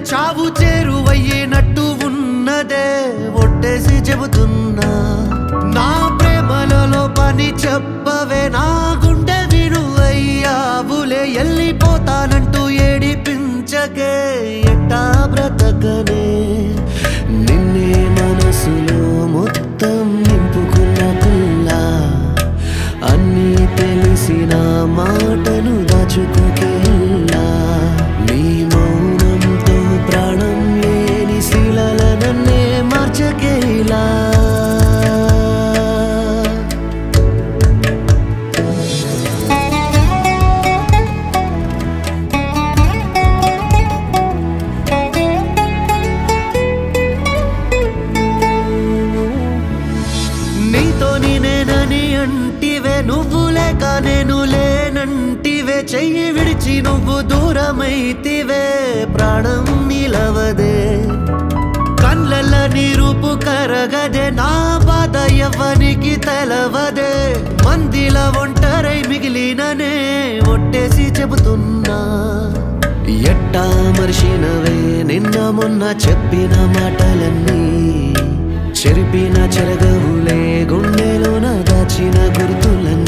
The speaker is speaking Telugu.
చావు చేరువయ్యేనట్టు ఉన్నదే ఒట్టేసి చెబుతున్నా నా ప్రేమలలో పని చెప్పవే నా గుండె విను అయ్యావులే వెళ్ళిపోతానంటూ ఏడిపించకే ఎట్టా బ్రతకనే నిన్నే మనసులో మొత్తం నింపుకున్న పిల్ల అన్నీ తెలిసిన మాటను దాచుకోకేలా నీ మౌనంతో ప్రాణం లేని శిలల నన్నే మార్చకేలా నీతో నేనని అంటివే నువ్వు లేక నేను లేనంటివే చెయ్యి విడిచి నువ్వు దూరమైతివే ప్రాణం నిలవదే కళ్ళల్ల నీ రూపు కరగదే నా బాధ ఎవ్వనికి తెలవదే మందిల ఒంటరై మిగిలిననే ఒట్టేసి చెబుతున్నా ఎట్టా మర్చినవే నిన్న మొన్న చెప్పిన మాటలన్నీ చెరిపిన చెరగవులే గుండెలోన దాచిన గుర్తులన్నీ